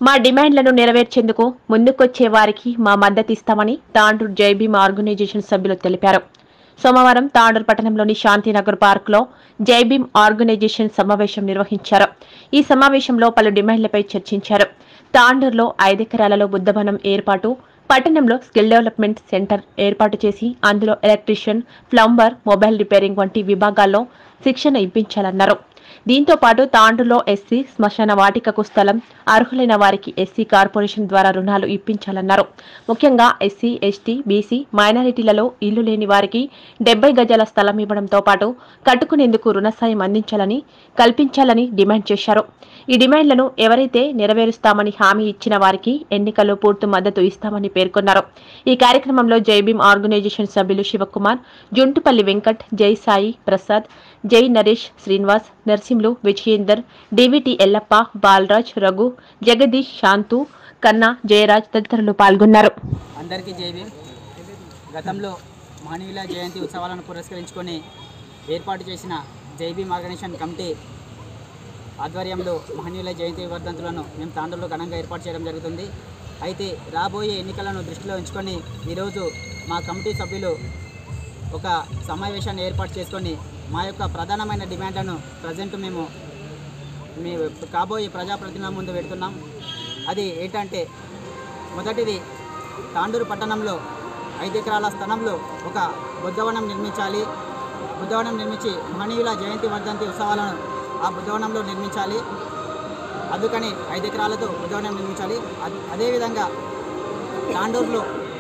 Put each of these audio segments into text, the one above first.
మా డిమాండ్లను నెరవేర్చేందుకు ముందుకొచ్చే వారికి మా మద్దతు ఇస్తామని తాండూరు జైభీమ్ ఆర్గనైజేషన్ సభ్యులు తెలిపారు సోమవారం తాండూరు పట్టణంలోని శాంతినగర్ పార్కులో జైభీమ్ ఆర్గనైజేషన్ సమావేశం నిర్వహించారు ఈ సమావేశంలో పలు డిమాండ్లపై చర్చించారు తాండూరులో ఐదెకరాలలో బుద్ధవనం ఏర్పాటు పట్టణంలో స్కిల్ డెవలప్మెంట్ సెంటర్ ఏర్పాటు చేసి అందులో ఎలక్ట్రీషియన్ ప్లంబర్ మొబైల్ రిపేరింగ్ వంటి విభాగాల్లో శిక్షణ ఇప్పించాలన్నారు దీంతో పాటు తాండూరులో ఎస్సీ శ్మశాన వాటికకు స్థలం అర్హులైన వారికి ఎస్సీ కార్పొరేషన్ ద్వారా రుణాలు ఇప్పించాలన్నారు ముఖ్యంగా ఎస్సీ ఎస్టీ బీసీ మైనారిటీలలో ఇల్లు లేని వారికి డెబ్బై గజాల స్థలం ఇవ్వడంతో పాటు కట్టుకునేందుకు రుణ సాయం అందించాలని కల్పించాలని డిమాండ్ చేశారు ఈ డిమాండ్లను ఎవరైతే నెరవేరుస్తామని హామీ ఇచ్చిన వారికి ఎన్నికల్లో పూర్తి మద్దతు ఇస్తామని పేర్కొన్నారు ఈ కార్యక్రమంలో జైభీమ్ ఆర్గనైజేషన్ సభ్యులు శివకుమార్ జుంటుపల్లి వెంకట్ జై సాయి ప్రసాద్ జై నరేష్ శ్రీనివాస్ నర్సింలు విజయేందర్ డివిటి ఎల్లప్ప బాలరాజ్ రఘు జగదీష్ శాంతు కన్నా జయరాజ్ తదితరులు పాల్గొన్నారు అందరికీ జై భీమ్ గతంలో మహనీయుల జయంతి ఉత్సవాలను పురస్కరించుకొని ఏర్పాటు చేసిన జై భీమ్ ఆర్గనైజేషన్ కమిటీ ఆధ్వర్యంలో మహనీయుల జయంతి వర్ధంతులను మేము తాండూరులో ఘనంగా ఏర్పాటు చేయడం జరుగుతుంది అయితే రాబోయే ఎన్నికలను దృష్టిలో ఉంచుకొని ఈరోజు మా కమిటీ సభ్యులు ఒక సమావేశాన్ని ఏర్పాటు చేసుకొని మా యొక్క ప్రధానమైన డిమాండ్లను ప్రజెంట్ మేము మీ కాబోయే ప్రజాప్రతినిధుల ముందు పెడుతున్నాం అది ఏంటంటే మొదటిది తాండూరు పట్టణంలో ఐదు ఎకరాల స్థలంలో ఒక బుద్ధవనం నిర్మించాలి బుద్ధవనం నిర్మించి మహనీయుల జయంతి వర్ధంతి ఉత్సవాలను ఆ బుద్ధవనంలో నిర్మించాలి అందుకని ఐదు ఎకరాలతో బుద్ధవనం నిర్మించాలి అద్- అదేవిధంగా తాండూరులో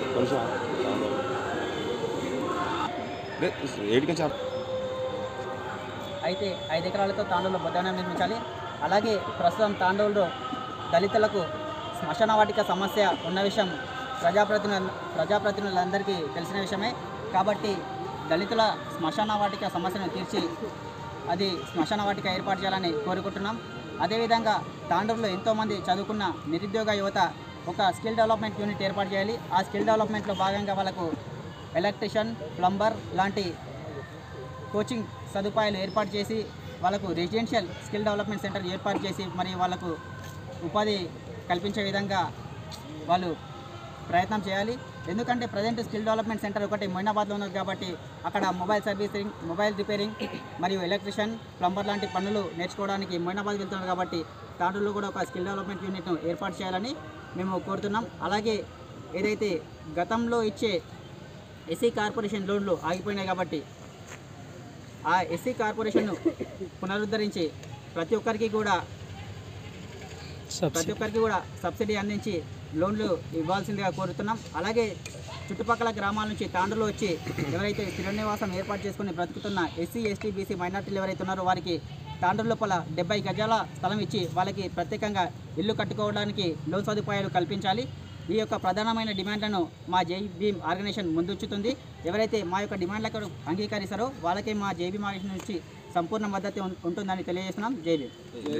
ఏడికి చెప్ప అయితే ఐదు ఎకరాలతో తాండూరులో బుద్ధవనం నిర్మించాలి అలాగే ప్రస్తుతం తాండూరులో దళితులకు శ్మశాన వాటిక సమస్య ఉన్న విషయం ప్రజాప్రతినిధుల ప్రజాప్రతినిధులందరికీ తెలిసిన విషయమే కాబట్టి దళితుల శ్మశాన వాటిక సమస్యను తీర్చి అది శ్మశాన వాటిక ఏర్పాటు చేయాలని కోరుకుంటున్నాం అదేవిధంగా తాండూరులో ఎంతోమంది చదువుకున్న నిరుద్యోగ యువత ఒక స్కిల్ డెవలప్మెంట్ యూనిట్ ఏర్పాటు చేయాలి ఆ స్కిల్ డెవలప్మెంట్లో భాగంగా వాళ్ళకు ఎలక్ట్రిషియన్ ప్లంబర్ లాంటి కోచింగ్ సదుపాయాలు ఏర్పాటు చేసి వాళ్ళకు రెసిడెన్షియల్ స్కిల్ డెవలప్మెంట్ సెంటర్ ఏర్పాటు చేసి మరి వాళ్ళకు ఉపాధి కల్పించే విధంగా వాళ్ళు ప్రయత్నం చేయాలి ఎందుకంటే ప్రజెంట్ స్కిల్ డెవలప్మెంట్ సెంటర్ ఒకటి మొయినాబాద్లో ఉన్నది కాబట్టి అక్కడ మొబైల్ సర్వీసింగ్ మొబైల్ రిపేరింగ్ మరియు ఎలక్ట్రిషియన్ ప్లంబర్ లాంటి పనులు నేర్చుకోవడానికి మొయినాబాద్ వెళ్తున్నారు కాబట్టి తాండూరులో కూడా ఒక స్కిల్ డెవలప్మెంట్ యూనిట్ను ఏర్పాటు చేయాలని మేము కోరుతున్నాం అలాగే ఏదైతే గతంలో ఇచ్చే ఎస్సీ కార్పొరేషన్ లోన్లు ఆగిపోయినాయి కాబట్టి ఆ ఎస్సీ కార్పొరేషన్ను పునరుద్ధరించి ప్రతి ఒక్కరికి కూడా ప్రతి ఒక్కరికి కూడా సబ్సిడీ అందించి లోన్లు ఇవ్వాల్సిందిగా కోరుతున్నాం అలాగే చుట్టుపక్కల గ్రామాల నుంచి తాండూరులో వచ్చి ఎవరైతే స్థిర నివాసం ఏర్పాటు చేసుకుని బ్రతుకుతున్న ఎస్సీ ఎస్టీ బీసీ మైనార్టీలు ఎవరైతే ఉన్నారో వారికి తాండూరు లోపల డెబ్బై గజాల స్థలం ఇచ్చి వాళ్ళకి ప్రత్యేకంగా ఇల్లు కట్టుకోవడానికి లోన్ సదుపాయాలు కల్పించాలి ఈ యొక్క ప్రధానమైన డిమాండ్లను మా జై భీమ్ ఆర్గనైజేషన్ ముందుంచుతుంది ఎవరైతే మా యొక్క డిమాండ్లకు అంగీకరిస్తారో వాళ్ళకే మా జై భీమ్ ఆర్గనైజేషన్ నుంచి సంపూర్ణ మద్దతు ఉం- ఉంటుందని తెలియజేస్తున్నాం జై భీమ్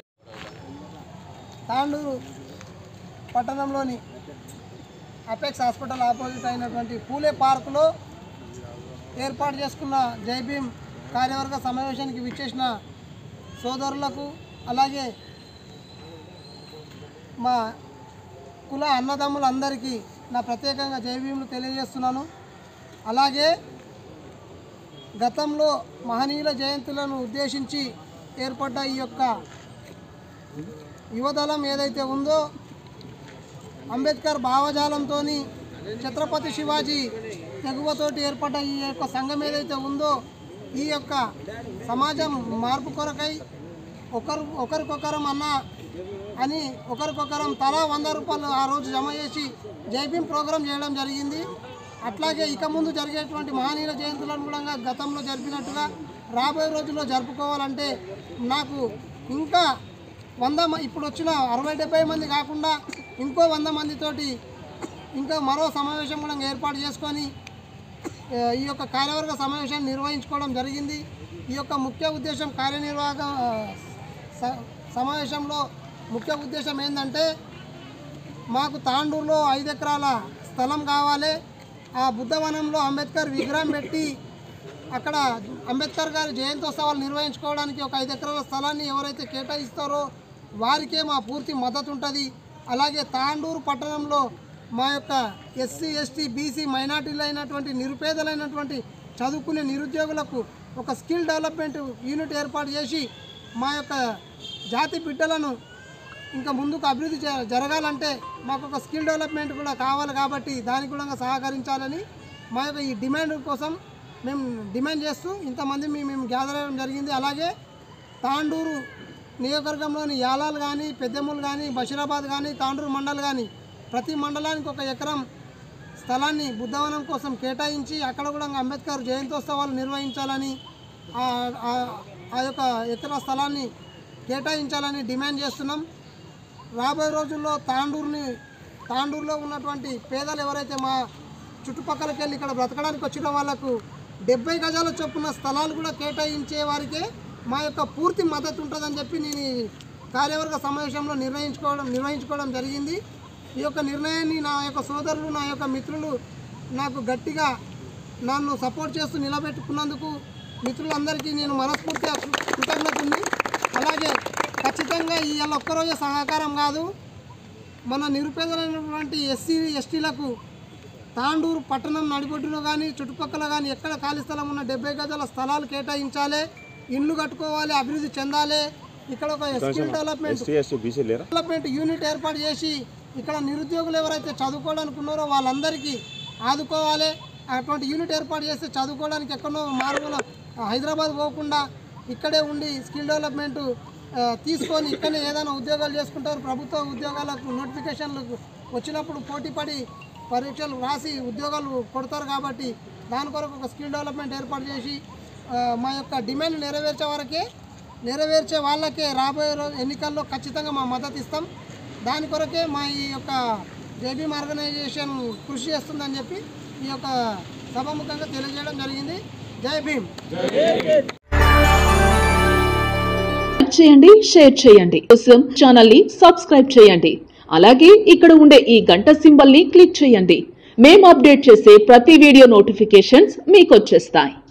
తాండూరు పట్టణంలోని అపెక్స్ హాస్పిటల్ ఆపోజిట్ అయినటువంటి పూలే పార్కులో ఏర్పాటు చేసుకున్న జై భీమ్ కార్యవర్గ సమావేశానికి విచ్చేసిన సోదరులకు అలాగే మా కుల అన్నదమ్ములందరికీ నా ప్రత్యేకంగా జై భీములు తెలియజేస్తున్నాను అలాగే గతంలో మహనీయుల జయంతులను ఉద్దేశించి ఏర్పడ్డ ఈ యొక్క యువదళం ఏదైతే ఉందో అంబేద్కర్ భావజాలంతో ఛత్రపతి శివాజీ తెగువతోటి ఏర్పడ్డ ఈ యొక్క సంఘం ఏదైతే ఉందో ఈ యొక్క సమాజం మార్పు కొరకై ఒకరు ఒకరికొకరం అన్న అని ఒకరికొకరం తలా వంద రూపాయలు ఆ రోజు జమ చేసి జైభీం ప్రోగ్రాం చేయడం జరిగింది అట్లాగే ఇక ముందు జరిగేటువంటి మహనీయుల జయంతులను కూడా గతంలో జరిపినట్టుగా రాబోయే రోజుల్లో జరుపుకోవాలంటే నాకు ఇంకా వంద మ- ఇప్పుడు వచ్చిన అరవై డెబ్బై మంది కాకుండా ఇంకో వంద మందితోటి ఇంకా మరో సమావేశం కూడా ఏర్పాటు చేసుకొని ఆ, ఈ యొక్క కార్యవర్గ సమావేశాన్ని నిర్వహించుకోవడం జరిగింది ఈ యొక్క ముఖ్య ఉద్దేశం కార్యనిర్వాహక ఆ, స- సమావేశంలో ముఖ్య ఉద్దేశం ఏంటంటే మాకు తాండూరులో ఐదు ఎకరాల స్థలం కావాలి ఆ బుద్ధవనంలో అంబేద్కర్ విగ్రహం పెట్టి అక్కడ అంబేద్కర్ గారి జయంతోత్సవాలు నిర్వహించుకోవడానికి ఒక ఐదు ఎకరాల స్థలాన్ని ఎవరైతే కేటాయిస్తారో వారికే మా పూర్తి మద్దతు ఉంటుంది అలాగే తాండూరు పట్టణంలో మా యొక్క ఎస్సీ ఎస్టీ బీసీ మైనార్టీలు అయినటువంటి నిరుపేదలైనటువంటి చదువుకునే నిరుద్యోగులకు ఒక స్కిల్ డెవలప్మెంట్ యూనిట్ ఏర్పాటు చేసి మా యొక్క జాతి బిడ్డలను ఇంకా ముందుకు అభివృద్ధి జ- జరగాలంటే మాకు ఒక స్కిల్ డెవలప్మెంట్ కూడా కావాలి కాబట్టి దానికి కూడా సహకరించాలని మా యొక్క ఈ డిమాండ్ కోసం మేము డిమాండ్ చేస్తూ ఇంతమంది మేము మేము గ్యాదర్ అవ్వడం జరిగింది అలాగే తాండూరు నియోజకవర్గంలోని యాలాలు కానీ పెద్దెమ్మలు కానీ బషీరాబాద్ కానీ తాండూరు మండల్ కానీ ప్రతి మండలానికి ఒక ఎకరం స్థలాన్ని బుద్ధవనం కోసం కేటాయించి అక్కడ కూడా అంబేద్కర్ జయంతోత్సవాలు నిర్వహించాలని ఆ- ఆ- ఆ యొక్క ఎకరా స్థలాన్ని కేటాయించాలని డిమాండ్ చేస్తున్నాం రాబోయే రోజుల్లో తాండూరుని తాండూరులో ఉన్నటువంటి పేదలు ఎవరైతే మా చుట్టుపక్కలకి వెళ్ళి ఇక్కడ బ్రతకడానికి వచ్చిన వాళ్ళకు డెబ్బై గజాల చొప్పున స్థలాలు కూడా కేటాయించే వారికే మా యొక్క పూర్తి మద్దతు ఉంటుందని చెప్పి నేను ఈ కార్యవర్గ సమావేశంలో నిర్ణయించుకోవడం నిర్వహించుకోవడం జరిగింది ఈ యొక్క నిర్ణయాన్ని నా యొక్క సోదరులు నా యొక్క మిత్రులు నాకు గట్టిగా నన్ను సపోర్ట్ చేస్తూ నిలబెట్టుకున్నందుకు మిత్రులందరికీ నేను మనస్ఫూర్తిగా కృతజ్ఞతని అలాగే ఖచ్చితంగా ఈ ఒక్కరోజే సహకారం కాదు మన నిరుపేదలైనటువంటి ఎస్సీ ఎస్టీలకు తాండూరు పట్టణం నడిబొడ్డులో కానీ చుట్టుపక్కల కానీ ఎక్కడ ఖాళీ స్థలం ఉన్న డెబ్బై గజాల స్థలాలు కేటాయించాలి ఇండ్లు కట్టుకోవాలి అభివృద్ధి చెందాలి ఇక్కడ ఒక skill development ST ST BC లేరా డెవలప్మెంట్ యూనిట్ ఏర్పాటు చేసి ఇక్కడ నిరుద్యోగులు ఎవరైతే చదువుకోవడానికి ఉన్నారో వాళ్ళందరికీ ఆదుకోవాలి అటువంటి యూనిట్ ఏర్పాటు చేస్తే చదువుకోవడానికి ఎక్కడో మారుమూల హైదరాబాద్ పోకుండా ఇక్కడే ఉండి స్కిల్ డెవలప్మెంట్ ఆ, తీసుకొని ఇక్కడనే ఏదైనా ఉద్యోగాలు చేసుకుంటారు ప్రభుత్వ ఉద్యోగాలకు నోటిఫికేషన్లు వచ్చినప్పుడు పోటీపడి పరీక్షలు రాసి ఉద్యోగాలు కొడతారు కాబట్టి దాని కొరకు ఒక స్కిల్ డెవలప్మెంట్ ఏర్పాటు చేసి ఆ, మా యొక్క డిమాండ్ నెరవేర్చే వరకే నెరవేర్చే వాళ్ళకే రాబోయే రోజు ఎన్నికల్లో ఖచ్చితంగా మా మద్దతు ఇస్తాం దాని కొరకే మా ఈ యొక్క జేబీఎం ఆర్గనైజేషన్ కృషి చేస్తుందని చెప్పి ఈ యొక్క సభాముఖంగా తెలియజేయడం జరిగింది జై భీమ్ లైక్ చేయండి షేర్ చేయండి కోసం ఛానల్ ని సబ్స్క్రైబ్ చేయండి అలాగే ఇక్కడ ఉండే ఈ గంట సింబల్ ని క్లిక్ చేయండి మేము అప్డేట్ చేసే ప్రతి వీడియో నోటిఫికేషన్స్ మీకు వచ్చేస్తాయి